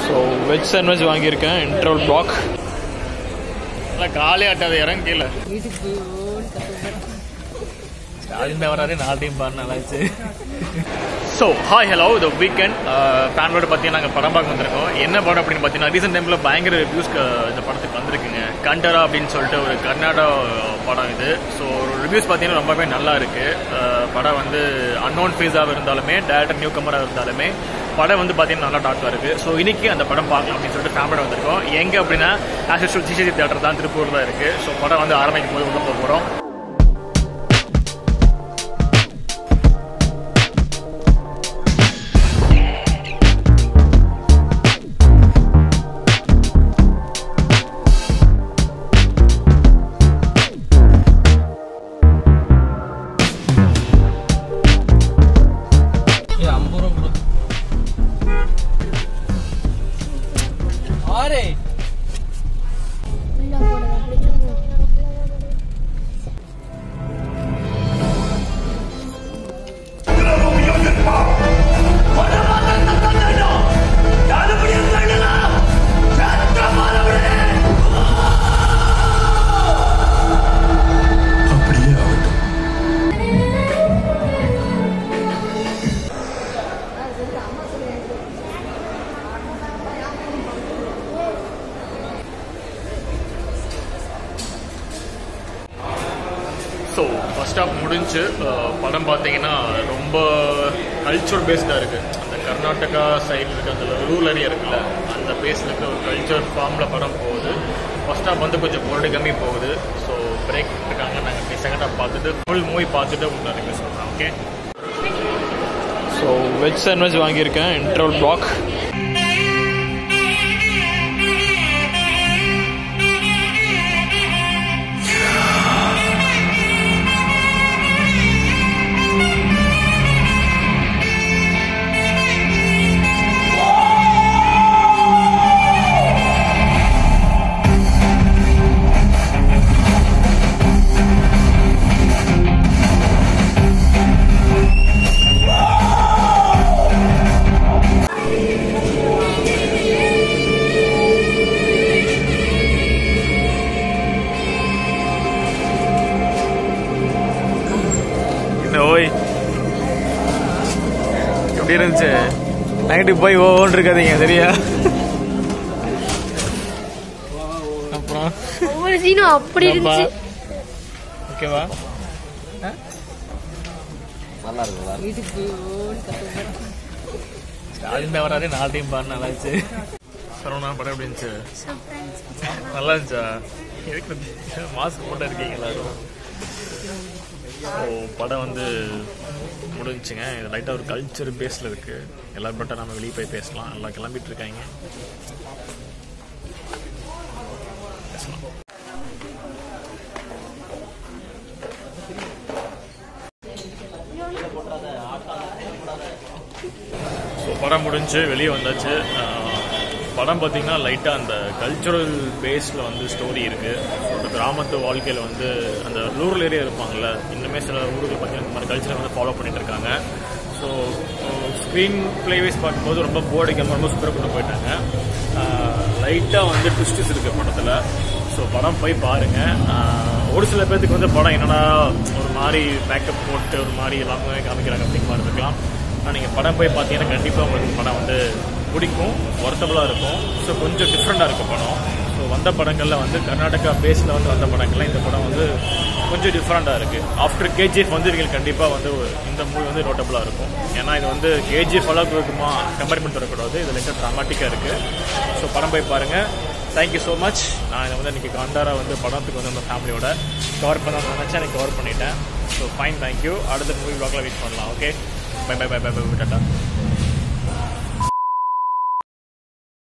So veg sandwich வாங்கியிருக்கேன் இன்ட்ரோல் black நல்லா காலே ஆட்டாது இறங்க கீழே ஸ்டாலின் வராது நாலு டைம் பாரு நல்லாச்சு so hi hello the weekend ஃபேமிலியோட பார்த்தீங்கன்னா நாங்கள் படம் பார்க்க வந்திருக்கோம் என்ன படம் அப்படின்னு பார்த்தீங்கன்னா ரீசெண்ட் டைமில் பயங்கர ரிவ்யூஸ் இந்த படத்துக்கு வந்திருக்குங்க கண்டரா அப்படின்னு சொல்லிட்டு ஒரு கர்நாடகா படம் இது ஸோ ரிவ்யூஸ் பார்த்தீங்கன்னா ரொம்பவே நல்லா இருக்கு அஹ், படம் வந்து அன்னோன் ஃபேஸாக இருந்தாலுமே டேரக்டர் நியூ கமராக இருந்தாலுமே படம் வந்து பார்த்தீங்கன்னா நல்லா டாக்காக இருக்கு ஸோ இன்னைக்கு அந்த படம் பார்க்கலாம் அப்படின்னு சொல்லிட்டு ஃபேமிலியோட வந்திருக்கோம் எங்கே அப்படின்னா ஆஸ் யூஷுவல் சிசிசி தேட்டர் தான் திருப்பூர் தான் இருக்கு ஸோ படம் வந்து ஆரம்பிக்கும் போது உள்ள போக போகிறோம் அப்படியே ஆகட்டும் ஸோ ஃபர்ஸ்ட் ஆஃப் முடிஞ்சு அஹ், படம் பார்த்தீங்கன்னா ரொம்ப கல்ச்சர் பேஸ்டாக இருக்குது அந்த கர்நாடகா சைடில் இருக்க அந்த ரூரல் ஏரியா இருக்குல்ல அந்த பேஸில் இருக்க ஒரு கல்ச்சர் ஃபார்மில் படம் போகுது ஃபர்ஸ்ட் ஆஃப் வந்து கொஞ்சம் பொருள் கம்மி போகுது ஸோ பிரேக் இருக்காங்க நாங்கள் இப்படி செகண்ட் ஆஃப் பார்த்துட்டு ஃபுல் மூவி பார்த்துட்டு உங்களை ரிவ்யூ சொல்கிறோம் ஓகே ஸோ வெஜ் சாண்ட்விச் வாங்கியிருக்கேன் இன்ட்ரோல் பிளாக் என்ன ஓய் எப்படி இருந்துச்சு நைட்டு போய் ஓன் இருக்காதீங்க சரியா அப்புறம் ஒவ்வொரு சீனும் அப்படி அப்பா. இருந்துச்சு ஓகேவா ஸ்டாலின் தான் வராது நாலு டைம் பாரு நல்லாச்சு சரவணா படம் எப்படி இருந்துச்சு நல்லா இருந்துச்சா எதுக்கு மாஸ்க் போட்டு இருக்கீங்க எல்லாரும் ஸோ படம் வந்து முடிஞ்சுங்க இது லைட்டாக ஒரு கல்ச்சர் பேஸில் இருக்குது எல்லாரும் பட்டா நம்ம வெளியே போய் பேசலாம் எல்லாம் கிளம்பிட்டு இருக்காங்க பேசலாம் ஸோ படம் முடிஞ்சு வெளியே வந்தாச்சு ஆஹ், படம் பார்த்தீங்கன்னா லைட்டாக அந்த கல்ச்சுரல் பேஸில் வந்து ஸ்டோரி இருக்குது ஒரு கிராமத்து வாழ்க்கையில் வந்து அந்த ரூரல் ஏரியா இருப்பாங்கல்ல இன்னுமே சில ஊர்கள் பார்த்தீங்கன்னா இந்த மாதிரி கல்ச்சரை வந்து ஃபாலோ பண்ணிட்டு இருக்காங்க ஸோ ஸ்க்ரீன் ப்ளேவைஸ் பார்க்கும்போது ரொம்ப போர்டு அடிக்காம ரொம்ப சூப்பராக கொண்டு போயிட்டாங்க லைட்டாக வந்து ட்விஸ்டஸ் இருக்குது படத்தில் ஸோ படம் போய் பாருங்கள் ஒரு சில பேர்த்துக்கு வந்து படம் என்னடா ஒரு மாதிரி மேக்கப் போட்டு ஒரு மாதிரி எல்லாமே காமிக்கிறாங்க அப்படிங்கிற மாதிரி இருக்கலாம் ஆனால் நீங்கள் படம் போய் பார்த்தீங்கன்னா கண்டிப்பாக உங்களுக்கு படம் வந்து பிடிக்கும் ஒர்த்தபுளாக இருக்கும் ஸோ கொஞ்சம் டிஃப்ரெண்ட்டாக இருக்கும் படம் ஸோ வந்த படங்களில் வந்து கர்நாடகா பேஸில் வந்து வந்த படங்கள்ல இந்த படம் வந்து கொஞ்சம் டிஃப்ரெண்ட்டாக இருக்குது ஆஃப்டர் கேஜிஎஃப் வந்து இவங்களுக்கு கண்டிப்பாக வந்து இந்த மூவி வந்து நோட்டபுளாக இருக்கும் ஏன்னா இது வந்து கேஜிஎஃப் அளவுக்கு இருக்குமா கம்பேர் பண்ணிட்டு வரக்கூடாது இது லைட்டாக ட்ராமாட்டிக்காக இருக்குது ஸோ படம் போய் பாருங்கள் தேங்க்யூ ஸோ மச் நான் இதை வந்து இன்றைக்கி காண்டாரா வந்து படத்துக்கு வந்து நம்ம ஃபேமிலியோட கவர் பண்ண நினச்சா எனக்கு கவர் பண்ணிட்டேன் ஸோ ஃபைன் தேங்க்யூ அடுத்த மூவி ப்ளாக்ல வெயிட் பண்ணலாம் okay bye bye bye bye bye tata